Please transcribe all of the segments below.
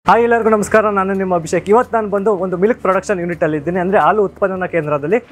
Hi ಎಲ್ಲರಿಗೂ ನಮಸ್ಕಾರ ನಾನು ನಿಮ್ಮ ಅಭಿಷೇಕ್ ಇವತ್ತು ನಾನು ಬಂದು ಒಂದು ಮಿಲ್ಕ್ ಪ್ರೊಡಕ್ಷನ್ ಯೂನಿಟ್ ಅಲ್ಲಿ ಇದ್ದೀನಿ ಅಂದರೆ ಹಾಲು ಉತ್ಪಾದನಾ ಕೇಂದ್ರದಲ್ಲಿ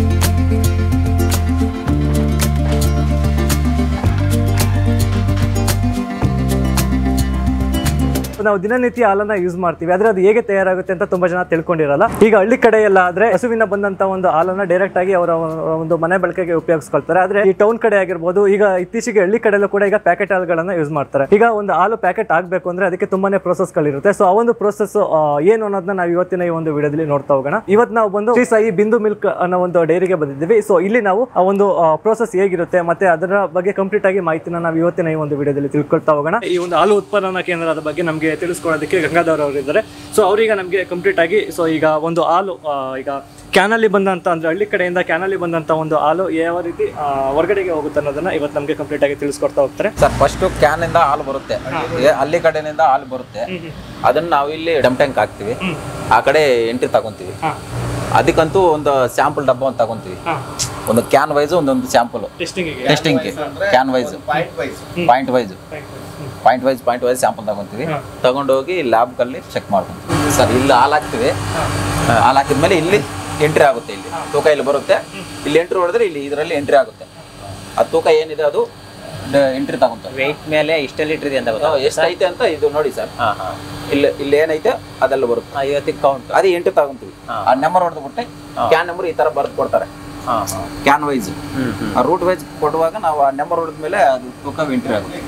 ನಾವು ದಿನನಿತ್ಯ ಹಾಲನ್ನ ಯೂಸ್ ಮಾಡ್ತೀವಿ ಆದ್ರೆ ಅದು ಹೇಗೆ ತಯಾರಾಗುತ್ತೆ ಅಂತ ತುಂಬಾ ಜನ ತಿಳ್ಕೊಂಡಿರಲ್ಲ ಈಗ ಹಳ್ಳಿ ಕಡೆ ಎಲ್ಲ ಆದ್ರೆ ಹಸುವಿನ ಬಂದಂತ ಒಂದು ಹಾಲನ್ನ ಡೈರೆಕ್ಟ್ ಆಗಿ ಅವರ ಒಂದು ಮನೆ ಬಳಕೆಗೆ ಉಪಯೋಗಿಸ್ಕೊಳ್ತಾರೆ ಆದ್ರೆ ಈ ಟೌನ್ ಕಡೆ ಆಗಿರ್ಬೋದು ಈಗ ಇತ್ತೀಚೆಗೆ ಹಳ್ಳಿ ಕಡೆಯಲ್ಲೂ ಕೂಡ ಈಗ ಪ್ಯಾಕೆಟ್ ಹಾಲುಗಳನ್ನ ಯೂಸ್ ಮಾಡ್ತಾರೆ ಈಗ ಒಂದು ಹಾಲು ಪ್ಯಾಕೆಟ್ ಆಗಬೇಕು ಅಂದ್ರೆ ಅದಕ್ಕೆ ತುಂಬಾನೇ process ಗಳಿರುತ್ತೆ ಸೊ ಆ ಒಂದು ಪ್ರೋಸೆಸ್ ಏನು ಅನ್ನೋದನ್ನ ನಾವು ಇವತ್ತಿನ ಈ ಒಂದು ವಿಡಿಯೋದಲ್ಲಿ ನೋಡ್ತಾ ಹೋಗೋಣ ಇವತ್ತು ನಾವು ಬಂದು ಶ್ರೀ ಸಾಯಿ ಬಿಂದು ಮಿಲ್ಕ್ ಅನ್ನೋ ಒಂದು ಡೈರಿಗೆ ಬಂದಿದ್ದೀವಿ ಸೊ ಇಲ್ಲಿ ನಾವು ಆ ಒಂದು ಪ್ರೋಸೆಸ್ ಹೇಗಿರುತ್ತೆ ಮತ್ತೆ ಅದರ ಬಗ್ಗೆ ಕಂಪ್ಲೀಟ್ ಆಗಿ ಮಾಹಿತಿನ ನಾವು ಇವತ್ತಿನ ಈ ಒಂದು ವಿಡಿಯೋದಲ್ಲಿ ತಿಳ್ಕೊಳ್ತಾ ಹೋಗೋಣ ಈ ಒಂದು ಹಾಲು ಉತ್ಪಾದನಾ ಕೇಂದ್ರದ ಬಗ್ಗೆ ನಮಗೆ ತಿಳಿಸ್ಕೊಳ್ಳೋದಕ್ಕೆ ಗಂಗಾಧರ್ ಅವರು ಇದ್ದಾರೆ ಸೊ ಅವರೀಗ ನಮಗೆ ಕಂಪ್ಲೀಟ್ ಆಗಿ ಸೊ ಈಗ ಒಂದು ಹಾಲು ಆ, ಈಗ ಕ್ಯಾನಲ್ಲಿ ಬಂದಂತ ಅಂದ್ರೆ ಹಳ್ಳಿ ಕಡೆಯಿಂದ ಕ್ಯಾನಲ್ಲಿ ಬಂದಂತ ಒಂದು ಹಾಲು ಯಾವ ರೀತಿ ಆ, ಹೊರಗಡೆಗೆ ಹೋಗುತ್ತೆ ಅನ್ನೋದನ್ನ ಇವತ್ತು ನಮಗೆ ಕಂಪ್ಲೀಟ್ ಆಗಿ ತಿಳಿಸ್ಕೊಡ್ತಾ ಹೋಗ್ತಾರೆ ಸರ್ ಫಸ್ಟ್ ಕ್ಯಾನ್ ಇಂದ ಹಾಲು ಬರುತ್ತೆ ಏ- ಅಲ್ಲಿ ಕಡೆನಿಂದ ಹಾಲು ಬರುತ್ತೆ ಅದನ್ನ ನಾವು ಇಲ್ಲಿ ಡಮ್ ಟ್ಯಾಂಕ್ ಹಾಕ್ತಿವಿ ಆ ಕಡೆ ಎಂಟ್ರಿ ತಗೊಂತೀವಿ ಅದಕ್ಕಂತೂ ಒಂದು ಸ್ಯಾಂಪಲ್ ಡಬ್ಬ ಒಂದು ತಗೊಂತೀವಿ ಒಂದು ಕ್ಯಾನ್ ವೈಸ್ ಒಂದೊಂದು ಸ್ಯಾಂಪಲ್ ಟೆಸ್ಟಿಂಗಿಗೆ testing can wise point wise point wise point wise sample ತಗೊಂತೀವಿ ತಗೊಂಡೋಗಿ ಲ್ಯಾಬ್ಗಲ್ಲಿ ಚೆಕ್ ಮಾಡ್ಕೊಂತೀವಿ ಸರ್ ಇಲ್ಲಿ ಹಾಲು ಹಾಕ್ತಿವಿ ಹಾಲು ಹಾಕಿದ್ಮೇಲೆ ಇಲ್ಲಿ ಎಂಟ್ರಿ ಆಗುತ್ತೆ ಇಲ್ಲಿ ತೂಕ ಇಲ್ಲಿ ಬರುತ್ತೆ ಇಲ್ಲಿ ಎಂಟ್ರಿ ಹೊಡೆದ್ರೆ ಇಲ್ಲಿ ಇದರಲ್ಲಿ ಎಂಟ್ರಿ ಆಗುತ್ತೆ ಆ ತೂಕ ಏನಿದೆ ಅದು ಎಂಟ್ರಿ ತಗೊಂತಾರೆ ವೆಯ್ಟ್ ಮೇಲೆ ಇಷ್ಟ ಲೀಟರ್ ಇದೆ ಅಂತ ಗೊತ್ತಾ ಎಷ್ಟೈತೆ ಅಂತ ಇದು ನೋಡಿ ಸರ್ ಹಾ ಹಾ ಇಲ್ಲಿ ಇಲ್ಲಿ ಏನೈತೆ ಅದೆಲ್ಲ ಬರುತ್ತೆ ಐವತ್ತಿಗೆ ಕೌಂಟ್ ಅದೇ ಎಂಟ್ರಿ ತಗೊಂತೀವಿ ಆ ನಂಬರ್ ಹೊಡೆದ್ಬಿಟ್ಟೆ ಕ್ಯಾನ್ ನಂಬರ್ ಈ ತರ ಬರ್ದು ಕೊಡ್ತಾರೆ ಹಾ ಹಾ ಕ್ಯಾನ್ ವೈಸ್ ಹ್ಮ್ ಹ್ಮ್ ಆ ರೂಟ್ ವೈಸ್ ಕೊಡುವಾಗ ನಾವು ಆ ನಂಬರ್ ಹೊಡೆದ್ಮೇಲೆ ಅದು ತೂಕ ಎಂಟ್ರಿ ಆಗುತ್ತೆ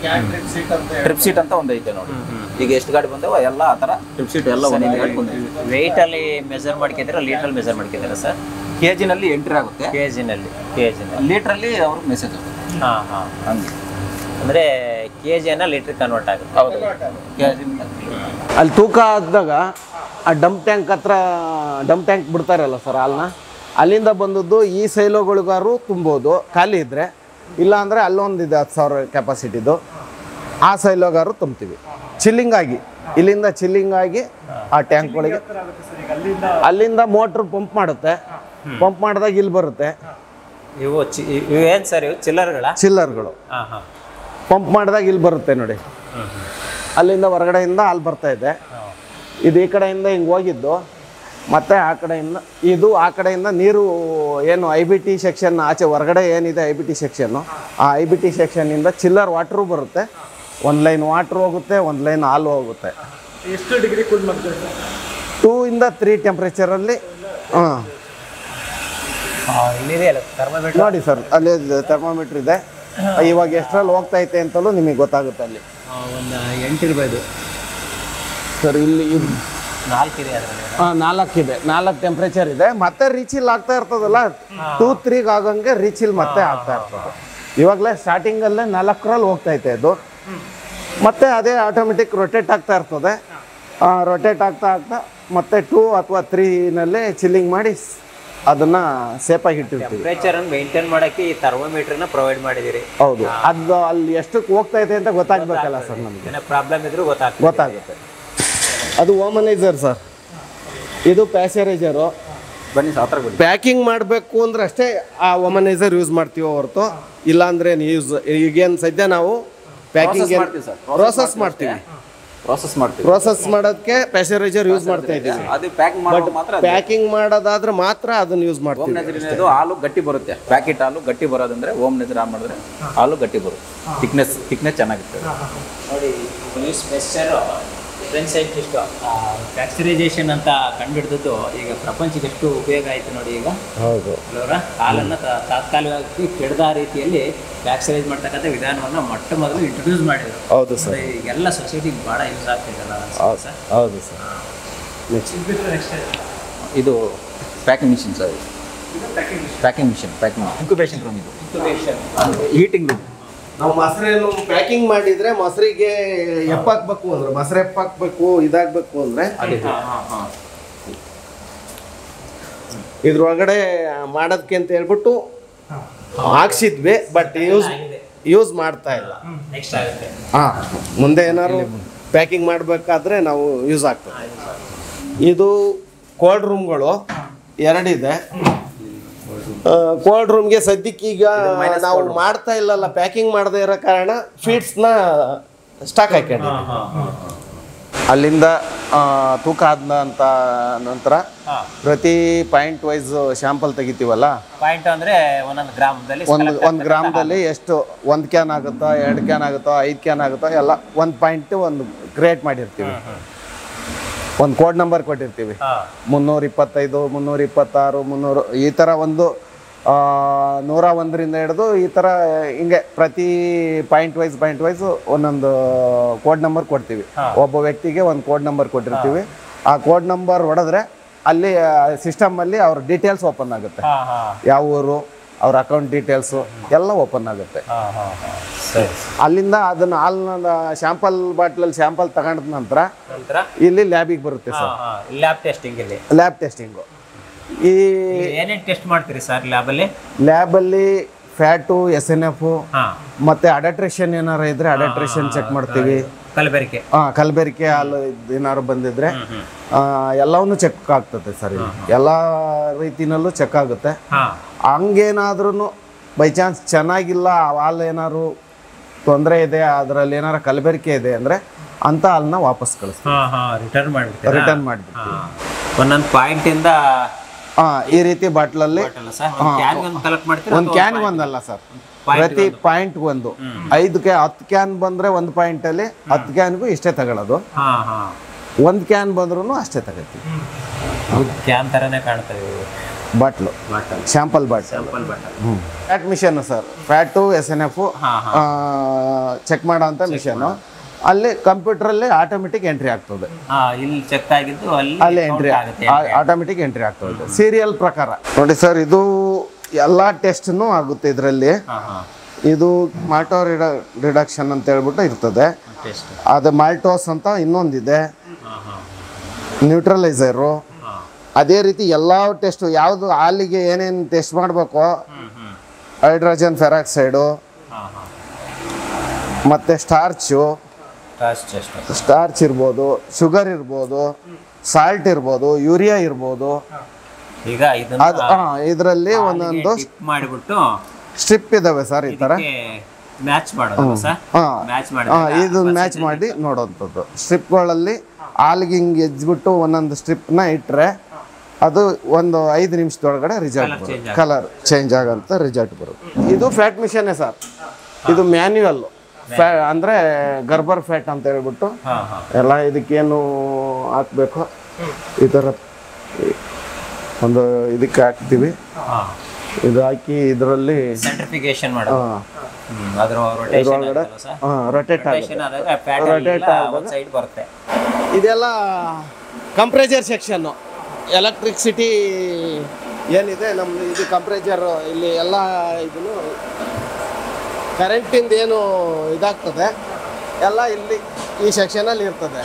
ಟ್ರಿಪ್ ಸೀಟ್ ಅಂತ ಒಂದು ಐತೆ ನೋಡಿ ಈಗ ಎಷ್ಟು ಗಾಡಿ ಬಂದವ ಎಲ್ಲ ಆ ತರ ಟ್ರಿಪ್ ಸೀಟ್ ಎಲ್ಲ ಒಂದೊಂದು ಗಾಡಿ ಬಂದಿದೆ ವೆಯ್ಟ್ ಅಲ್ಲಿ ಮೆಜರ್ ಮಾಡ್ಕಿದ್ದೀರಾ ಲೀಟರ್ ಅಲ್ಲಿ ಮೆಜರ್ ಮಾಡ್ಕಿದ್ದೀರಾ ಸರ್ ಕೆ ಜಿನಲ್ಲಿ ಎಂಟ್ರಿ ಆಗುತ್ತೆ ಕೆ ಜಿನಲ್ಲಿ ಕೆ ಜಿನಲ್ಲಿ ಲೀಟರ್ ಅಲ್ಲಿ ಅವ್ರಿಗೆ ಮೆಸೇಜ್ ಆಗುತ್ತೆ ಹಾ ಹಾ ಹಂಗೆ ಅಂದ್ರೆ ಕೆ ಜಿಯನ್ನ ಲೀಟರ್ ಕನ್ವರ್ಟ್ ಆಗುತ್ತೆ ಹೌದು ಕೆ ಜಿ ಅಲ್ಲಿ ತೂಕ ಆದಾಗ ಆ ಡಂಪ್ ಟ್ಯಾಂಕ್ ಹತ್ರ ಡಂಪ್ ಟ್ಯಾಂಕ್ ಬಿಡ್ತಾರಲ್ಲ ಸರ್ ಹಾಲನ್ನ ಅಲ್ಲಿಂದ ಬಂದದ್ದು ಈ ಸೈಲೋಗಳಿಗಾರು ತುಂಬೋದು ಖಾಲಿ ಇದ್ದರೆ ಇಲ್ಲಾಂದರೆ ಅಲ್ಲೊಂದಿದೆ ಹತ್ತು ಸಾವಿರ ಕೆಪಾಸಿಟಿದು ಆ ಸೈಲೋಗಾರು ತುಂಬ್ತೀವಿ ಚಿಲ್ಲಿಂಗ್ ಆಗಿ ಇಲ್ಲಿಂದ ಚಿಲ್ಲಿಂಗ್ ಆಗಿ ಆ ಟ್ಯಾಂಕ್ ಒಳಗೆ ಅಲ್ಲಿಂದ ಮೋಟ್ರ್ ಪಂಪ್ ಮಾಡುತ್ತೆ ಪಂಪ್ ಮಾಡಿದಾಗ ಇಲ್ಲಿ ಬರುತ್ತೆ ಇವು ಚಿ ಇವು ಏನು ಸರ್ ಇವು ಚಿಲ್ಲರ್ಗಳ ಚಿಲ್ಲರ್ಗಳು ಹಾ ಹಾ ಪಂಪ್ ಮಾಡಿದಾಗ ಇಲ್ಲಿ ಬರುತ್ತೆ ನೋಡಿ ಅಲ್ಲಿಂದ ಹೊರಗಡೆಯಿಂದ ಹಾಲು ಬರ್ತಾ ಇದೆ ಇದು ಈ ಕಡೆಯಿಂದ ಹಿಂಗೆ ಹೋಗಿದ್ದು ಮತ್ತೆ ಆ ಕಡೆಯಿಂದ ಇದು ಆ ಕಡೆಯಿಂದ ನೀರು ಏನು ಐ ಬಿ ಟಿ ಸೆಕ್ಷನ್ ಆಚೆ ಹೊರಗಡೆ ಏನಿದೆ ಐ ಬಿ ಟಿ ಸೆಕ್ಷನ್ನು ಆ ಐ ಬಿ ಟಿ ಸೆಕ್ಷನ್ನಿಂದ ಚಿಲ್ಲರ್ ವಾಟ್ರು ಬರುತ್ತೆ ಒಂದು ಲೈನ್ ವಾಟ್ರ್ ಹೋಗುತ್ತೆ ಒಂದು ಲೈನ್ ಹಾಲು ಹೋಗುತ್ತೆ ಎಷ್ಟು ಡಿಗ್ರಿ ಕೂಲ್ ಮಾಡ್ತೀವಿ ಟೂ ಇಂದ ತ್ರೀ ಟೆಂಪ್ರೇಚರಲ್ಲಿ ಹಾಂ ಇಲ್ಲಿದೆ ಅಲ್ಲ ಥರ್ಮೋಮೀಟರ್ ನೋಡಿ ಸರ್ ಅಲ್ಲಿ ಥರ್ಮೋಮೀಟ್ರ್ ಇದೆ ಇವಾಗ ಎಷ್ಟರಲ್ಲಿ ಹೋಗ್ತಾ ಐತೆ ಅಂತಲೂ ನಿಮಗೆ ಗೊತ್ತಾಗುತ್ತೆ ಅಲ್ಲಿ ಒಂದು ಎಂಟು ಇರ್ಬೋದು ಸರ್ ಇಲ್ಲಿ ಇದು ನಾಲ್ಕಿದೆ ಅದರಲ್ಲಿ ಹಾಂ ನಾಲ್ಕಿದೆ ನಾಲ್ಕು ಟೆಂಪ್ರೇಚರ್ ಇದೆ ಮತ್ತೆ ರೀಚಿಲ್ ಆಗ್ತಾ ಇರ್ತದಲ್ಲ ಟೂ ತ್ರೀಗೆ ಆಗಂಗೆ ರೀಚಿಲ್ ಮತ್ತೆ ಆಗ್ತಾ ಇರ್ತದೆ ಇವಾಗಲೇ ಸ್ಟಾರ್ಟಿಂಗಲ್ಲೇ ನಾಲ್ಕರಲ್ಲಿ ಹೋಗ್ತೈತೆ ಅದು ಮತ್ತೆ ಅದೇ ಆಟೋಮೆಟಿಕ್ ರೊಟೇಟ್ ಆಗ್ತಾ ಇರ್ತದೆ ರೊಟೇಟ್ ಆಗ್ತಾ ಆಗ್ತಾ ಮತ್ತೆ ಟೂ ಅಥವಾ ತ್ರೀನಲ್ಲೇ ಚಿಲ್ಲಿಂಗ್ ಮಾಡಿ ಸ್- ಅದನ್ನ ಸೇಫಾಗಿ ಇಟ್ಟಿರ್ತೀವಿ ಟೆಂಪ್ರೇಚರ್ ಅನ್ನು ಮೇಂಟೈನ್ ಮಾಡಕ್ಕೆ ಈ ಥರ್ಮೋಮೀಟರ್ನ ಪ್ರೊವೈಡ್ ಮಾಡಿದಿರಿ ಹೌದು ಅದು ಅಲ್ಲಿ ಎಷ್ಟಕ್ಕೆ ಹೋಗ್ತೈತೆ ಅಂತ ಗೊತ್ತಾಗ್ಬೇಕಲ್ಲ ಸರ್ ನಮಗೆ ಏನೋ ಪ್ರಾಬ್ಲಮ್ ಇದ್ರೂ ಗೊತ್ತಾಗ್ತದೆ ಗೊತ್ತಾಗುತ್ತೆ ಅದು ಓಮನೈಸರ್ ಸರ್ ಇದು ಪ್ಯಾಸರೈಸರು ಬನ್ನಿ ಸರ್ ಹತ್ರ ಬನ್ನಿ ಪ್ಯಾಕಿಂಗ್ ಮಾಡಬೇಕು ಅಂದ್ರೆ ಅಷ್ಟೇ ಆ ವಮನೈಸರ್ ಯೂಸ್ ಮಾಡ್ತೀವಿ ಹೊರತು ಇಲ್ಲಾಂದ್ರೆ ಯೂಸ್ ಈಗೇನು ಸದ್ಯ ನಾವು ಪ್ಯಾಕಿಂಗ್ Process ಮಾಡ್ತೀವಿ sir. ಪ್ರೋಸೆಸ್ ಮಾಡ್ತೀವಿ ಪ್ರಾಸೆಸ್ ಮಾಡ್ತೀವಿ ಪ್ರೋಸೆಸ್ ಮಾಡೋದಕ್ಕೆ ಪ್ಯಾಸರೈಸರ್ ಯೂಸ್ ಮಾಡ್ತಾ ಇದ್ದೀವಿ ಅದು ಪ್ಯಾಕ್ ಮಾಡೋದು ಮಾತ್ರ ಅದು. ಪ್ಯಾಕಿಂಗ್ ಮಾಡೋದಾದ್ರೆ ಮಾತ್ರ ಅದನ್ನ ಯೂಸ್ ಓಮ್ ಮಾಡ್ತೀವಿ ನೆಜರಿನದು ಹಾಲು ಗಟ್ಟಿ ಬರುತ್ತೆ ಪ್ಯಾಕೆಟ್ ಹಾಲು ಗಟ್ಟಿ ಬರೋದಂದ್ರೆ ಓಮ್ ನೆಜರ್ ಆನ್ ಮಾಡಿದ್ರೆ ಹಾಲು ಗಟ್ಟಿ ಬರುತ್ತೆ ಥಿಕ್ನೆಸ್ ಥಿಕ್ನೆಸ್ ಚೆನ್ನಾಗಿರ್ತದೆ ನೋಡಿ ಪೊಲೀಸ್ ಮೆಸ್ಸರು ಫ್ರೆಂಚ್ ಸೈಂಟಿಸ್ಟು ಫ್ಯಾಕ್ಚರೈಸೇಷನ್ ಅಂತ ಕಂಡುಹಿಡಿದದ್ದು ಈಗ ಪ್ರಪಂಚಕ್ಕೆ ಎಷ್ಟು ಉಪಯೋಗ ಆಯಿತು ನೋಡಿ ಈಗ ಹೌದು ಅಲ್ವರ ಹಾಲನ್ನು ತಾ- ತಾತ್ಕಾಲಿಕವಾಗಿ ಕೆಡದ ರೀತಿಯಲ್ಲಿ ಫ್ಯಾಕ್ಚರೈಸ್ ಮಾಡ್ತಕ್ಕಂಥ ವಿಧಾನವನ್ನು ಮೊಟ್ಟ ಮೊದಲು ಇಂಟ್ರೊಡ್ಯೂಸ್ ಮಾಡಿದರು ಹೌದು ಸರ್ ಎಲ್ಲ ಸೊಸೈಟಿಗೆ ಭಾಳ ಯೂಸ್ ಆಗ್ತಿದಲ್ಲ ಸರ್ ಹೌದು ಸರ್ ಇದು packing machine sir packing machine packing incubation room ಇದು ಹೀಟಿಂಗ್ ರೂಮ್ ನಾವು ಮೊಸರೇನು ಪ್ಯಾಕಿಂಗ್ ಮಾಡಿದ್ರೆ ಮೊಸರಿಗೆ ಎಪ್ಪಾಕ್ಬೇಕು ಅಂದ್ರೆ ಮೊಸರು ಎಪ್ಪಾಕ್ಬೇಕು ಇದಾಗಬೇಕು ಅಂದ್ರೆ ಇದ್ರೊಳಗಡೆ ಮಾಡೋದಕ್ಕೆ ಅಂತ ಹೇಳ್ಬಿಟ್ಟು ಹಾಕ್ಸಿದ್ವಿ ಬಟ್ ಯೂಸ್ ಯೂಸ್ ಮಾಡ್ತಾ ಇಲ್ಲ ನೆಕ್ಸ್ಟ್ ಆಗುತ್ತೆ ಹಾಂ ಮುಂದೆ ಏನಾದ್ರು ಪ್ಯಾಕಿಂಗ್ ಮಾಡಬೇಕಾದ್ರೆ ನಾವು ಯೂಸ್ ಆಗ್ತದೆ ಇದು ಕೋಲ್ಡ್ ರೂಮ್ಗಳು ಎರಡಿದೆ ಕೋಲ್ಡ್ ರೂಮ್ಗೆ ಸದ್ಯಕ್ಕೆ ಈಗ ನಾವು ಮಾಡ್ತಾ ಇಲ್ಲಲ್ಲ ಪ್ಯಾಕಿಂಗ್ ಮಾಡದೇ ಇರೋ ಕಾರಣ ಫೀಡ್ಸ್ನ ಸ್ಟಾಕ್ ಹಾಕೊಂಡಿದ್ವಿ ಅಲ್ಲಿಂದ ಆ, ತೂಕ ಆದ ನಂತ ನಂತರ ಹಾ ಪ್ರತಿ ಪಾಯಿಂಟ್ ವೈಸ್ ಶಾಂಪಲ್ ತೆಗಿತೀವಲ್ಲ ಪಾಯಿಂಟ್ ಅಂದ್ರೆ ಒಂದೊಂದು ಗ್ರಾಮದಲ್ಲಿ ಒಂದು ಒಂದು ಗ್ರಾಮದಲ್ಲಿ ಎಷ್ಟು ಒಂದು ಕ್ಯಾನ್ ಆಗುತ್ತೋ ಎರಡು ಕ್ಯಾನ್ ಆಗುತ್ತೋ ಐದು ಕ್ಯಾನ್ ಆಗುತ್ತೋ ಎಲ್ಲ ಒಂದು ಪಾಯಿಂಟ್ ಒಂದು ಕ್ರಿಯೇಟ್ ಮಾಡಿರ್ತೀವಿ ಒಂದು ಕೋಡ್ ನಂಬರ್ ಕೊಟ್ಟಿರ್ತೀವಿ ಹಾ ಮುನ್ನೂರ ಇಪ್ಪತ್ತೈದು ಮುನ್ನೂರ ಇಪ್ಪತ್ತಾರು ಮುನ್ನೂರು ಈ ಥರ ಒಂದು ಆ, ನೂರ ಒಂದರಿಂದ ಹಿಡಿದು ಈ ಥರ ಹಿಂಗೆ ಪ್ರತಿ ಪಾಯಿಂಟ್ ವೈಸ್ ಪಾಯಿಂಟ್ ವೈಸ್ ಒಂದೊಂದು ಕೋಡ್ ನಂಬರ್ ಕೊಡ್ತೀವಿ ಒಬ್ಬ ವ್ಯಕ್ತಿಗೆ ಒಂದು ಕೋಡ್ ನಂಬರ್ ಕೊಟ್ಟಿರ್ತೀವಿ ಆ ಕೋಡ್ ನಂಬರ್ ಹೊಡೆದ್ರೆ ಅಲ್ಲಿ ಸಿಸ್ಟಮಲ್ಲಿ ಅವ್ರ ಡೀಟೇಲ್ಸ್ ಓಪನ್ ಆಗುತ್ತೆ ಹಾ ಹಾ ಯಾವ ಊರು ಅವ್ರ ಅಕೌಂಟ್ ಡೀಟೇಲ್ಸು ಎಲ್ಲ ಓಪನ್ ಆಗುತ್ತೆ ಹಾ ಹಾ ಹಾ ಸರಿ ಅಲ್ಲಿಂದ ಅದನ್ನು ಹಾಲಿನ ಶಾಂಪಲ್ ಬಾಟ್ಲಲ್ಲಿ ಶಾಂಪಲ್ ತಗೊಂಡ ನಂತರ ನಂತರ ಇಲ್ಲಿ ಲ್ಯಾಬಿಗೆ ಬರುತ್ತೆ ಹಾ ಸರ್ ಹಾ ಲ್ಯಾಬ್ ಟೆಸ್ಟಿಂಗ್ ಇಲ್ಲಿ ಲ್ಯಾಬ್ ಟೆಸ್ಟಿಂಗು ಈ ಏನೇನು ಟೆಸ್ಟ್ ಮಾಡ್ತೀರಿ ಸರ್ ಲ್ಯಾಬಲ್ಲಿ ಲ್ಯಾಬಲ್ಲಿ ಫ್ಯಾಟು ಎಸ್ ಎನ್ ಎಫ್ ಹಾ ಮತ್ತೆ ಅಡಟ್ರೇಷನ್ ಏನಾರ ಇದ್ರೆ ಅಡಟ್ರೇಷನ್ ಚೆಕ್ ಮಾಡ್ತೀವಿ ಕಲಬೆರಕೆ ಹಾಂ ಕಲಬೆರಕೆ ಹಾಲು ಇದ್ ಏನಾದ್ರು ಬಂದಿದ್ರೆ ಆ, ಎಲ್ಲವನ್ನೂ ಚೆಕ್ ಆಗ್ತದೆ ಸರ್ ಇಲ್ಲಿ ಎಲ್ಲ ರೀತಿನಲ್ಲೂ ಚೆಕ್ ಆಗುತ್ತೆ ಹಾ ಹಂಗೇನಾದ್ರೂ ಬೈ ಚಾನ್ಸ್ ಚೆನ್ನಾಗಿಲ್ಲ ಆ ಹಾಲು ಏನಾದ್ರು ತೊಂದರೆ ಇದೆ ಅದರಲ್ಲಿ ಏನಾರ ಕಲಬೆರಕೆ ಇದೆ ಅಂದರೆ ಅಂಥ ಹಾಲನ್ನ ವಾಪಸ್ ಕಳಿಸ್ತೀವಿ ಹಾ ಹಾ ರಿಟರ್ನ್ ಮಾಡ್ಬಿಡ್ತೀರಾ ರಿಟರ್ನ್ ಮಾಡಿಬಿಡ್ತೀವಿ ಒಂದೊಂದು ಪಾಯಿಂಟ್ ಇಂದ ಹಾಂ ಈ ರೀತಿ ಬಾಟ್ಲಲ್ಲಿ ಅಲ್ಲ ಸರ್ ಕ್ಯಾನ್ ಒಂದು ಕಲೆಕ್ಟ್ ಮಾಡ್ತೀರಾ ಒಂದು ಕ್ಯಾನ್ಗೆ ಒಂದಲ್ಲ ಸರ್ ಪ್ರತಿ ಪಾಯಿಂಟ್ ಒಂದು ಐದು ಕ್ಯಾ ಹತ್ತು ಕ್ಯಾನ್ ಬಂದ್ರೆ ಒಂದು ಪಾಯಿಂಟ್ ಅಲ್ಲಿ ಹತ್ತು ಕ್ಯಾನ್ಗೂ ಇಷ್ಟೇ ತಗೊಳ್ಳೋದು ಹಾ ಹಾ ಒಂದು ಕ್ಯಾನ್ ಬಂದ್ರೂ ಅಷ್ಟೇ ತಗೋತೀವಿ ಕ್ಯಾನ್ ತರನೇ ಕಾಣ್ತವೆ ಇವು bottle bottle sample bottle sample bottle fat machine sir fat S N F ಹಾ ಚೆಕ್ ಮಾಡೋಂಥ ಮಿಷನ್ ಅಲ್ಲಿ ಕಂಪ್ಯೂಟರಲ್ಲಿ ಆಟೋಮೆಟಿಕ್ ಎಂಟ್ರಿ ಆಗ್ತದೆ ಹಾ ಇಲ್ಲಿ ಚೆಕ್ ಆಗಿದ್ದು ಅಲ್ಲಿ ಅಲ್ಲಿ ಎಂಟ್ರಿ count ಆಗುತ್ತೆ ಆಟೋಮೆಟಿಕ್ ಎಂಟ್ರಿ ಆಗ್ತದೆ ಸೀರಿಯಲ್ ಪ್ರಕಾರ ನೋಡಿ ಸರ್ ಇದು ಎಲ್ಲ ಟೆಸ್ಟ್ನು ಆಗುತ್ತೆ ಇದರಲ್ಲಿ ಹಾ ಹಾ ಇದು ಮಾಲ್ಟೋ ರಿಡ ರಿಡಕ್ಷನ್ ಅಂತ ಹೇಳ್ಬಿಟ್ಟು ಇರ್ತದೆ ಟೆಸ್ಟ್ ಅದು ಮಾಲ್ಟೋಸ್ ಅಂತ ಇನ್ನೊಂದಿದೆ ಹಾ ಹಾ ನ್ಯೂಟ್ರಲೈಸರು ಹಾ ಅದೇ ರೀತಿ ಎಲ್ಲ ಟೆಸ್ಟು ಯಾವುದು ಹಾಲಿಗೆ ಏನೇನು ಟೆಸ್ಟ್ ಮಾಡಬೇಕು ಹ್ಮ್ ಹ್ಮ್ ಹೈಡ್ರೋಜನ್ ಫೆರಾಕ್ಸೈಡು ಹಾ ಹಾ ಮತ್ತು ಸ್ಟಾರ್ಚು ಕಾಸ್ಟ್ ಟೆಸ್ಟ್ ಸ್ಟಾರ್ಚ್ ಇರ್ಬೋದು ಶುಗರ್ ಇರ್ಬೋದು ಸಾಲ್ಟ್ ಇರ್ಬೋದು ಯೂರಿಯಾ ಇರ್ಬೋದು ಈಗ ಅದು ಇದನ್ನ ಹಾಂ ಇದರಲ್ಲಿ ಒಂದೊಂದು ಟಿಪ್ ಮಾಡಿಬಿಟ್ಟು ಸ್ಟ್ರಿಪ್ ಇದಾವೆ ಸರ್ ಈ ಥರ ಮ್ಯಾಚ್ ಮಾಡೋದು ಸರ್ ಹಾಂ ಮ್ಯಾಚ್ ಮಾಡಿ ಹಾಂ ಇದು ಮ್ಯಾಚ್ ಮಾಡಿ ನೋಡೋವಂಥದ್ದು ಸ್ಟ್ರಿಪ್ಗಳಲ್ಲಿ ಹಾಲಿಗೆ ಹಿಂಗೆ ಎಜ್ಬಿಟ್ಟು ಒಂದೊಂದು ಸ್ಟ್ರಿಪ್ನ ಇಟ್ಟರೆ ಅದು ಒಂದು ಐದು ನಿಮಿಷದೊಳಗಡೆ ರಿಸಲ್ಟ್ ಬರುತ್ತೆ ಕಲರ್ ಚೇಂಜ್ ಆಗೋಂಥ ರಿಸಲ್ಟ್ ಬರುತ್ತೆ ಇದು ಫ್ಯಾಟ್ ಮಿಷನ್ನೇ ಸರ್ ಇದು ಮ್ಯಾನ್ಯುವಲ್ ಫ್ಯಾ ಅಂದರೆ ಗರ್ಬರ್ ಫ್ಯಾಟ್ ಅಂತ ಹೇಳ್ಬಿಟ್ಟು ಹಾ ಹಾ ಎಲ್ಲ ಇದಕ್ಕೇನು ಹಾಕಬೇಕು ಈ ಥರ ಒಂದು ಇದಕ್ಕೆ ಹಾಕ್ತೀವಿ ಹಾ ಇದು ಹಾಕಿ ಇದರಲ್ಲಿ ಸೆಂಟ್ರಿಫಿಕೇಶನ್ ಮಾಡೋದು ಹ್ಮ್ ಅದ್ರ ರೊಟೇಷನ್ ಇದ್ರೊಳಗಡೆ ಸರ್ ರೊಟೇಟ್ ಆಗುತ್ತೆ ರೊಟೇಷನ್ ಆದಾಗ ಪ್ಯಾಟರ್ನ್ ಒಂದು ಸೈಡ್ ಬರುತ್ತೆ ಇದೆಲ್ಲ ಕಂಪ್ರೇಜರ್ ಸೆಕ್ಷನ್ನು ಎಲೆಕ್ಟ್ರಿಸಿಟಿ ಏನಿದೆ ನಮ್ಮದು ಇದು ಕಂಪ್ರೇಜರ್ ಇಲ್ಲಿ ಎಲ್ಲ ಇದನ್ನು ಕರೆಂಟಿಂದ ಏನು ಇದಾಗ್ತದೆ ಎಲ್ಲ ಇಲ್ಲಿ ಈ ಸೆಕ್ಷನಲ್ಲಿ ಇರ್ತದೆ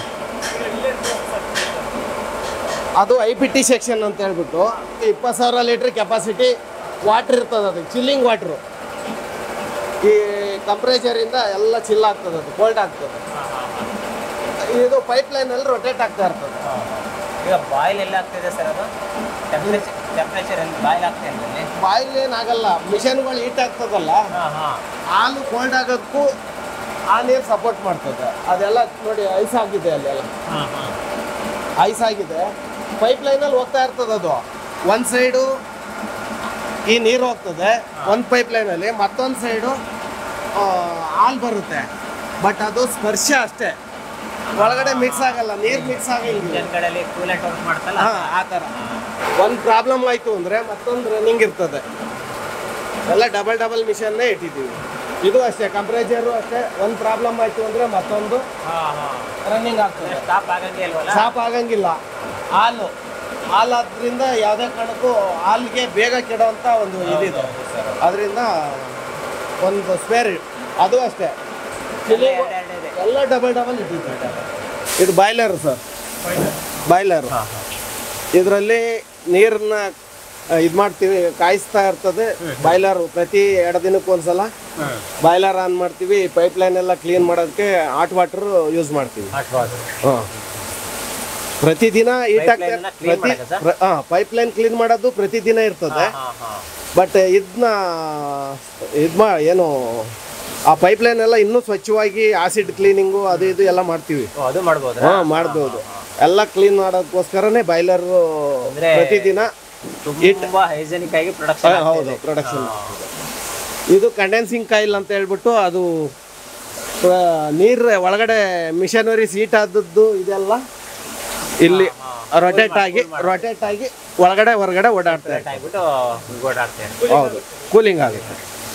ಅದು ಐ ಪಿ ಟಿ ಸೆಕ್ಷನ್ ಅಂತ ಹೇಳ್ಬಿಟ್ಟು ಇಪ್ಪತ್ತು ಸಾವಿರ ಲೀಟ್ರ್ ಕೆಪಾಸಿಟಿ ವಾಟ್ರ್ ಇರ್ತದೆ ಅದು ಚಿಲ್ಲಿಂಗ್ ವಾಟ್ರು ಈ ಕಂಪ್ರೇಚರಿಂದ ಎಲ್ಲ ಚಿಲ್ ಆಗ್ತದೆ ಅದು ಕೋಲ್ಡ್ ಆಗ್ತದೆ ಇದು ಪೈಪ್ ಲೈನಲ್ಲಿ ರೊಟೇಟ್ ಆಗ್ತಾ ಇರ್ತದೆ ಈಗ ಬಾಯ್ಲ್ ಎಲ್ಲ ಆಗ್ತಿದೆ ಸರ್ ಅದು ಟೆಂಪ್ರೇಚರ್ ಟೆಂಪ್ರೇಚರ್ ಅಲ್ಲಿ ಬಾಯ್ಲ್ ಆಗ್ತಾ ಇದೆ ಅಲ್ಲಿ ಬಾಯಿಲ್ ಏನಾಗಲ್ಲ ಮಿಷನ್ಗಳು ಹೀಟ್ ಆಗ್ತದಲ್ಲ ಹಾ ಹಾ ಹಾಲು ಕೋಲ್ಡ್ ಆಗೋದಕ್ಕೂ ಆ ನೀರು ಸಪೋರ್ಟ್ ಮಾಡ್ತದೆ ಅದೆಲ್ಲ ನೋಡಿ ಐಸ್ ಆಗಿದೆ ಅಲ್ಲೆಲ್ಲ ಹಾ ಹಾ ಐಸ್ ಆಗಿದೆ ಪೈಪ್ ಲೈನಲ್ಲಿ ಹೋಗ್ತಾ ಇರ್ತದೆ ಅದು ಒಂದು ಸೈಡು ಈ ನೀರು ಹೋಗ್ತದೆ ಒಂದು ಪೈಪ್ ಲೈನಲ್ಲಿ ಮತ್ತೊಂದು ಸೈಡು ಹಾಲು ಬರುತ್ತೆ ಬಟ್ ಅದು ಸ್ಪರ್ಶ ಅಷ್ಟೇ ಒಳಗಡೆ ಮಿಕ್ಸ್ ಆಗಲ್ಲ ನೀರು ಮಿಕ್ಸ್ ಆಗಂಗಿಲ್ಲ ಇಂಜನ್ ಕಡೆಯಲ್ಲಿ ಕೂಲೆಂಟ್ ವರ್ಕ್ ಮಾಡ್ತಲ್ಲ ಹಾ ಆ ಥರ ಒಂದು ಪ್ರಾಬ್ಲಮ್ ಆಯಿತು ಅಂದರೆ ಮತ್ತೊಂದು ರನ್ನಿಂಗ್ ಇರ್ತದೆ ಎಲ್ಲ ಡಬಲ್ ಡಬಲ್ ಮಿಷನ್ನೇ ಇಟ್ಟಿದ್ದೀವಿ ಇದು ಅಷ್ಟೇ ಕಂಪ್ರೇಚರು ಅಷ್ಟೇ ಒಂದು ಪ್ರಾಬ್ಲಮ್ ಆಯಿತು ಅಂದರೆ ಮತ್ತೊಂದು ಹಾ ಹಾ ರನ್ನಿಂಗ್ ಆಗ್ತದೆ ಸ್ಟಾಪ್ ಆಗಂಗೆ ಇಲ್ವಲ್ಲ ಸಾಪ್ ಆಗಂಗಿಲ್ಲ ಹಾಲು ಹಾಲಾದ್ರಿಂದ ಯಾವುದೇ ಕಾರಣಕ್ಕೂ ಹಾಲಿಗೆ ಬೇಗ ಕೆಡೋಂಥ ಒಂದು ಇದಿದೆ ಅದರಿಂದ ಒಂದು ಸ್ಪೇರ್ ಅದು ಅಷ್ಟೇ ಎರಡು ಎರಡು ಇದೆ ಎಲ್ಲ ಡಬಲ್ ಡಬಲ್ ಇಟ್ಟಿದ್ದೀವಿ ಇದು ಬಾಯ್ಲರ್ ಸರ್ ಬಾಯ್ಲರು ಇದರಲ್ಲಿ ನೀರನ್ನ ಇದು ಮಾಡ್ತೀವಿ ಕಾಯಿಸ್ತಾ ಇರ್ತದೆ ಬಾಯ್ಲರ್ ಪ್ರತಿ ಎರಡು ದಿನಕ್ಕೆ ಒಂದ್ಸಲ ಬಾಯ್ಲರ್ ಆನ್ ಮಾಡ್ತೀವಿ ಪೈಪ್ ಲೈನ್ ಎಲ್ಲ ಕ್ಲೀನ್ ಮಾಡೋದಕ್ಕೆ ಹಾಟ್ ವಾಟರ್ ಯೂಸ್ ಮಾಡ್ತೀವಿ ಹಾಟ್ ವಾಟರ್ ಹಾಂ ಪ್ರತಿದಿನ ಹೀಟ್ ಆಗ್ತಾ Pipeline ನ clean ಪ್ರತಿ ಮಾಡಕ್ಕ ಸರ್? ಹಾಂ ಪೈಪ್ ಲೈನ್ ಕ್ಲೀನ್ ಮಾಡೋದು ಪ್ರತಿದಿನ ಇರ್ತದೆ ಹಾ ಹಾ ಬಟ್ ಇದನ್ನ ಇದು ಮಾ ಏನು ಆ ಪೈಪ್ಲೈನ್ ಎಲ್ಲ ಇನ್ನೂ ಸ್ವಚ್ಛವಾಗಿ ಆಸಿಡ್ ಕ್ಲೀನಿಂಗು ಅದು ಇದು ಎಲ್ಲ ಮಾಡ್ತೀವಿ ಓ, ಅದು ಮಾಡ್ಬೋದಾ ಹಾ ಮಾಡ್ಬೋದು ಎಲ್ಲ ಕ್ಲೀನ್ ಮಾಡೋದಕ್ಕೋಸ್ಕರನೇ ಬಾಯ್ಲರ್ ಅಂದ್ರೆ- ಪ್ರತಿದಿನ ತುಂಬಾ ಹೈಜೆನಿಕ್ ಆಗಿ ಪ್ರೊಡಕ್ಷನ್ ಹಾ, ಹೌದು ಪ್ರೊಡಕ್ಷನ್ ಇದು ಕಂಡೆನ್ಸಿಂಗ್ ಕಾಯಿಲ್ ಅಂತ ಹೇಳ್ಬಿಟ್ಟು ಅದು ನೀರು ಒಳಗಡೆ ಮಿಷನರೀಸ್ ಹೀಟ್ ಆದದ್ದು ಇದೆಲ್ಲ ಇಲ್ಲಿ ರೊಟೇಟ್ ಆಗಿ ರೊಟೇಟ್ ಆಗಿ ಒಳಗಡೆ ಹೊರಗಡೆ ಓಡಾಡ್ತಾ ಇರ್ತದೆ. ಆಗ್ಬಿಟ್ಟು ಓಡಾಡ್ತಾರೆ ಹೌದು ಕೂಲಿಂಗ್ ಆಗುತ್ತೆ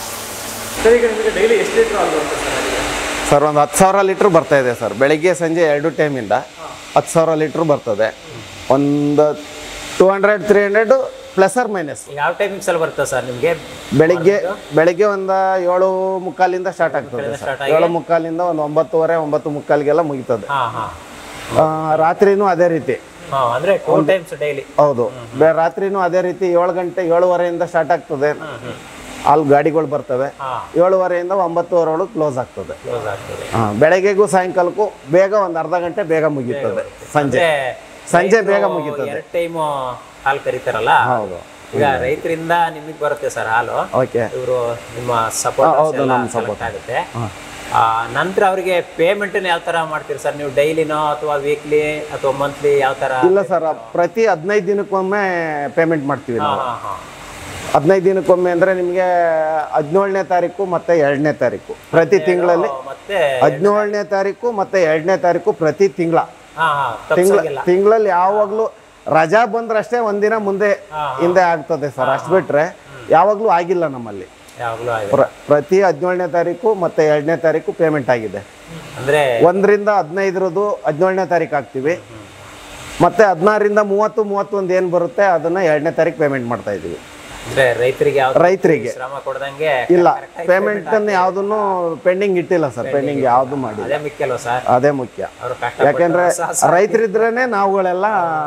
ಸರ್ ಈಗ ನಿಮಗೆ ಡೈಲಿ ಎಷ್ಟು ಲೀಟರ್ ಹಾಲು ಬರುತ್ತೆ ಸರ್ ಅಲ್ಲಿಗೆ? ಸರ್ ಒಂದು ಹತ್ತು ಸಾವಿರ ಲೀಟ್ರ್ ಬರ್ತಾ ಇದೆ ಸರ್ ಬೆಳಿಗ್ಗೆ ಸಂಜೆ ಎರಡು ಟೈಮಿಂದ ಹತ್ತು ಸಾವಿರ ಲೀಟ್ರ್ ಬರ್ತದೆ ಒಂದು two hundred three hundred plus or minus ಯಾವ ಟೈಮಿಂಗ್ಸ್ ಅಲ್ಲಿ ಬರುತ್ತೆ ಸರ್ ನಿಮ್ಗೆ ಬೆಳಿಗ್ಗೆ ಬೆಳಿಗ್ಗೆ ಒಂದು ಏಳು ಮುಕ್ಕಾಲಿಂದ ಸ್ಟಾರ್ಟ್ ಆಗ್ತದೆ start ಸರ್ ಏಳು ಮುಕ್ಕಾಲಿಂದ ಒಂದು ಒಂಬತ್ತುವರೆ ಒಂಬತ್ತು ಮುಕ್ಕಾಲಿಗೆಲ್ಲ ಮುಗೀತದೆ ಹಾ ಹಾ ಆ, ರಾತ್ರಿನೂ ಅದೇ ರೀತಿ ಹಾ ಅಂದ್ರೆ ಟೂ ಟೈಮ್ಸ್ ಡೈಲಿ ಹೌದು ಬೆ- ರಾತ್ರಿನೂ ಅದೇ ರೀತಿ ಏಳು ಗಂಟೆ ಏಳುವರೆಯಿಂದ ಸ್ಟಾರ್ಟ್ ಆಗ್ತದೆ ಅಲ್ಲಿ ಗಾಡಿಗಳು ಬರ್ತವೆ ಹಾ ಏಳುವರೆಯಿಂದ ಒಂಬತ್ತುವರೆ ಒಳಗೆ ಕ್ಲೋಸ್ ಆಗ್ತದೆ ಕ್ಲೋಸ್ ಆಗ್ತದೆ ಹಾ, ಬೆಳಗ್ಗೆಗೂ ಸಾಯಂಕಾಲಕ್ಕೂ ಬೇಗ ಒಂದು ಅರ್ಧ ಗಂಟೆ ಬೇಗ ಮುಗೀತದೆ ಸಂಜೆ ಅಂದ್ರೆ ಸಂಜೆ ಬೇಗ ರೈತ್ರು ಮುಗೀತದೆ ಎರಡ್ ಟೈಮ್ ಹಾಲು ಕರಿತಾರಲ್ಲ ಹೌದು ಈಗ ರೈತರಿಂದ ನಿಮಗೆ ಬರುತ್ತೆ ಸರ್ ಹಾಲು ಓಕೆ ಇವರು ನಿಮ್ಮ ಸಪೋರ್ಟ್ ಹೌದು, ನಮ್ಮ support. ಆಗುತ್ತೆ ಆ, ನಂತರ ಅವರಿಗೆ ಪೇಮೆಂಟ್ ಯಾವ ತರ ಮಾಡ್ತೀರಿ ಸರ್ ನೀವು ಡೈಲಿನೋ ಅಥವಾ ವೀಕ್ಲಿ ಅಥವಾ ಮಂತ್ಲಿ ಯಾವ ತರ ಇಲ್ಲ ಸರ್ ಪ್ರತಿ ಹದಿನೈದು ದಿನಕ್ಕೊಮ್ಮೆ ಪೇಮೆಂಟ್ ಮಾಡ್ತೀವಿ ಹಾ ನಾವು ಹಾ ಹಾ ಹದಿನೈದು ದಿನಕ್ಕೊಮ್ಮೆ ಅಂದರೆ ನಿಮಗೆ ಹದಿನೇಳನೇ ತಾರೀಕು ಮತ್ತು ಎರಡನೇ ತಾರೀಕು ಪ್ರತಿ ತಿಂಗಳಲ್ಲಿ ಮತ್ತೆ ಹದಿನೇಳನೇ ತಾರೀಕು ಮತ್ತು ಎರಡನೇ ತಾರೀಕು ಪ್ರತಿ ತಿಂಗಳ ಹಾ ಹಾ ತಿಂಗಳ ತಪ್ಸಂಗಿಲ್ಲ ತಿಂಗಳಲ್ಲಿ ಯಾವಾಗಲೂ ರಜಾ ಬಂದ್ರಷ್ಟೇ ಒಂದಿನ ಮುಂದೆ ಹಿಂದೆ ಆಗ್ತದೆ ಸರ್ ಅಷ್ಟು ಬಿಟ್ರೆ ಯಾವಾಗಲೂ ಆಗಿಲ್ಲ ನಮ್ಮಲ್ಲಿ ಯಾವಾಗಲೂ ಆಗಿದೆ ಪ್ರ ಪ್ರತಿ ಹದಿನೇಳನೇ ತಾರೀಕು ಮತ್ತು ಎರಡನೇ ತಾರೀಕು ಪೇಮೆಂಟ್ ಆಗಿದೆ ಅಂದ್ರೆ ಒಂದರಿಂದ ಹದಿನೈದರದ್ದು ಹದಿನೇಳನೇ ತಾರೀಕು ಹಾಕ್ತೀವಿ ಮತ್ತು ಹದಿನಾರರಿಂದ ಮೂವತ್ತು ಮೂವತ್ತೊಂದು ಏನು ಬರುತ್ತೆ ಅದನ್ನು ಎರಡನೇ ತಾರೀಕು ಪೇಮೆಂಟ್ ಮಾಡ್ತಾ ಇದ್ದೀವಿ ಅಂದ್ರೆ ರೈತರಿಗೆ ಯಾವ ರೈತರಿಗೆ ಶ್ರಮ ಕೊಡ್ದಂಗೆ ಇಲ್ಲ ಪೇಮೆಂಟನ್ನು ಯಾವುದನ್ನು ಪೆಂಡಿಂಗ್ ಇಟ್ಟಿಲ್ಲ ಸರ್ ಪೆಂಡಿಂಗ್ ಯಾವುದು ಮಾಡಿಲ್ಲ ಅದೇ ಮುಖ್ಯ ಸರ್ ಅದೇ ಮುಖ್ಯ ಅವರು ಕಷ್ಟ ಯಾಕೆಂದ್ರೆ ರೈತರಿದ್ರೇನೆ ನಾವುಗಳೆಲ್ಲ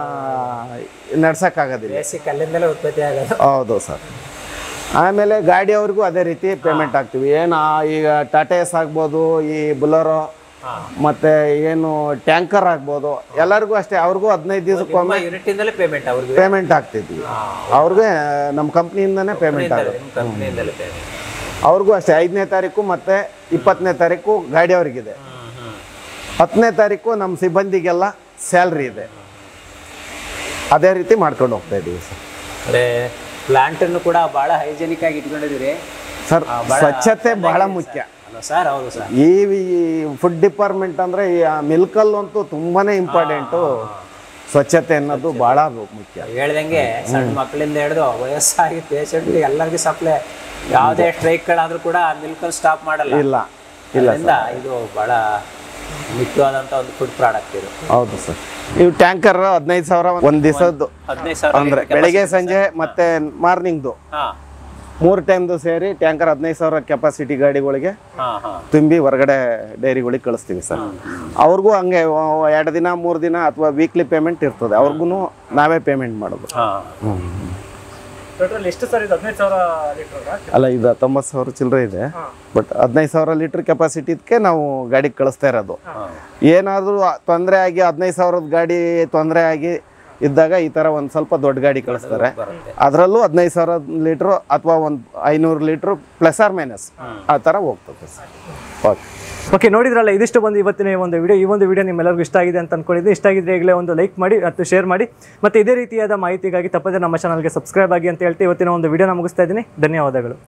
ನಡ್ಸಕ್ಕಾಗೋದಿಲ್ಲ ಬೇಸಿಕ್ ಅಲ್ಲಿಂದಲೇ ಉತ್ಪತ್ತಿ ಆಗೋದು ಹೌದು ಸರ್ ಆಮೇಲೆ ಗಾಡಿಯವ್ರಿಗೂ ಅದೇ ರೀತಿ ಪೇಮೆಂಟ್ ಹಾಕ್ತೀವಿ ಏನು ಈಗ ಟಾಟಾ ಎಸ್ ಆಗ್ಬೋದು ಈ ಬುಲರೋ ಮತ್ತೆ ಏನು ಟ್ಯಾಂಕರ್ ಆಗ್ಬೋದು ಎಲ್ಲರಿಗೂ ಅಷ್ಟೇ ಅವ್ರಿಗೂ ಹದಿನೈದು ದಿವಸಕ್ಕೊಮ್ಮೆ ಯೂನಿಟ್ ಇಂದಲೇ ಪೇಮೆಂಟ್ ಅವ್ರಿಗೆ ಪೇಮೆಂಟ್ ಹಾಕ್ತಿದ್ವಿ ಅವ್ರಿಗೆ ನಮ್ಮ ಕಂಪ್ನಿಯಿಂದನೇ ಪೇಮೆಂಟ್ ಆಗುತ್ತೆ ನಿಮ್ಮ ಕಂಪ್ನಿಯಿಂದಲೇ ಪೇಮೆಂಟ್ ಅವ್ರಿಗೂ ಅಷ್ಟೇ ಐದನೇ ತಾರೀಕು ಮತ್ತೆ ಇಪ್ಪತ್ತನೇ ತಾರೀಕು ಗಾಡಿಯವ್ರಿಗಿದೆ ಹತ್ತನೇ ತಾರೀಕು ನಮ್ಮ ಸಿಬ್ಬಂದಿಗೆಲ್ಲ ಸ್ಯಾಲ್ರಿ ಇದೆ ಅದೇ ರೀತಿ ಮಾಡ್ಕೊಂಡು ಹೋಗ್ತಾ ಇದ್ದೀವಿ ಸರ್ ಅಂದ್ರೆ ಪ್ಲಾಂಟ್ ಅನ್ನು ಕೂಡ ಬಹಳ ಹೈಜೆನಿಕ್ ಆಗಿ ಇಟ್ಕೊಂಡಿದ್ದೀರಿ ಸರ್ ಸ್ವಚ್ಛತೆ ಬಹಳ ಮುಖ್ಯ ಅಲ್ಲ ಸರ್ ಹೌದು ಸರ್ ಈ ಫುಡ್ ಡಿಪಾರ್ಟ್ಮೆಂಟ್ ಅಂದರೆ ಈ ಮಿಲ್ಕಲ್ಲಂತೂ ತುಂಬಾನೇ ಇಂಪಾರ್ಟೆಂಟು ಸ್ವಚ್ಛತೆ ಅನ್ನೋದು ಬಹಳ ಮುಖ್ಯ ಹೇಳ್ದಂಗೆ ಸಣ್ಣ ಮಕ್ಕಳಿಂದ ಹಿಡಿದು ವಯಸ್ಸಾಗಿ ಪೇಷಂಟ್ ಎಲ್ಲರಿಗೂ ಸಪ್ಲೈ ಯಾವುದೇ ಸ್ಟ್ರೈಕ್ಗಳಾದ್ರೂ ಕೂಡ ಮಿಲ್ಕಲ್ಲಿ ಸ್ಟಾಪ್ ಮಾಡಲ್ಲ ಇಲ್ಲ ಇಲ್ಲ ಅದರಿಂದ ಇದು ಬಹಳ ಮುಖ್ಯವಾದಂತ ಒಂದು ಫುಡ್ ಪ್ರಾಡಕ್ಟ್ ಇದು ಹೌದು ಸರ್ ನೀವು ಟ್ಯಾಂಕರ್ ಹದಿನೈದು ಸಾವಿರ ಒಂದು ದಿವಸದ್ದು ಹದಿನೈದು ಸಾವಿರ ಅಂದರೆ ಬೆಳಗ್ಗೆ ಸಂಜೆ ಮತ್ತೆ ಮಾರ್ನಿಂಗ್ದು ಹಾ ಮೂರು ಟೈಮ್ದು ಸೇರಿ ಟ್ಯಾಂಕರ್ ಹದಿನೈದು ಸಾವಿರ ಕೆಪಾಸಿಟಿ ಗಾಡಿಗಳಿಗೆ ಹಾ ಹಾ ತುಂಬಿ ಹೊರಗಡೆ ಡೈರಿಗಳಿಗೆ ಕಳಿಸ್ತೀವಿ ಸರ್ ಅವ್ರಿಗೂ ಹಂಗೆ ಒ- ಎರಡು ದಿನ ಮೂರು ದಿನ ಅಥವಾ ವೀಕ್ಲಿ ಪೇಮೆಂಟ್ ಇರ್ತದೆ ಅವ್ರಿಗೂ ನಾವೇ ಪೇಮೆಂಟ್ ಮಾಡೋದು ಹಾ ಪೆಟ್ರೋಲ್ ಎಷ್ಟು ಸರ್ ಇದು ಹದಿನೈದು ಸಾವಿರ ಲೀಟರ್ ಅಲ್ಲ ಇದು ಹತ್ತೊಂಬತ್ತು ಸಾವಿರ ಚಿಲ್ಲರೆ ಇದೆ ಬಟ್ ಹದಿನೈದು ಸಾವಿರ ಲೀಟ್ರ್ ಕೆಪಾಸಿಟಿದ್ಕೆ ನಾವು ಗಾಡಿಗೆ ಕಳಿಸ್ತಾ ಇರೋದು ಏನಾದರೂ ತೊಂದರೆ ಆಗಿ ಹದಿನೈದು ಸಾವಿರದ ಗಾಡಿ ತೊಂದರೆ ಆಗಿ ಇದ್ದಾಗ ಈ ಥರ ಒಂದು ಸ್ವಲ್ಪ ದೊಡ್ಡ ಗಾಡಿ ಕಳಿಸ್ತಾರೆ ಅದರಲ್ಲೂ ಹದಿನೈದು ಸಾವಿರ ಲೀಟ್ರು ಅಥವಾ ಒಂದು ಐನೂರು ಲೀಟ್ರು ಪ್ಲಸ್ ಆರ್ ಮೈನಸ್ ಆ ಥರ ಹೋಗ್ತದೆ ಸರ್ ಓಕೆ ಓಕೆ ನೋಡಿದ್ರಲ್ಲ ಇದಿಷ್ಟು ಬಂದು ಇವತ್ತಿನ ಈ ಒಂದು ವಿಡಿಯೋ ಈ ಒಂದು ವಿಡಿಯೋ ನಿಮ್ಮೆಲ್ಲರಿಗೂ ಇಷ್ಟ ಆಗಿದೆ ಅಂತ ಅನ್ಕೊಂಡಿದ್ದೀನಿ ಇಷ್ಟ ಆಗಿದ್ರೆ ಈಗಲೇ ಒಂದು ಲೈಕ್ ಮಾಡಿ ಮತ್ತು ಶೇರ್ ಮಾಡಿ ಮತ್ತು ಇದೇ ರೀತಿಯಾದ ಮಾಹಿತಿಗಾಗಿ ತಪ್ಪದೆ ನಮ್ಮ ಚಾನಲ್ಗೆ ಸಬ್ಸ್ಕ್ರೈಬ್ ಆಗಿ ಅಂತ ಹೇಳ್ತಿ ಇವತ್ತಿನ ಒಂದು ವಿಡಿಯೋನ ಮುಗಿಸ್ತಾ ಇದ್ದೀನಿ ಧನ್ಯವಾದಗಳು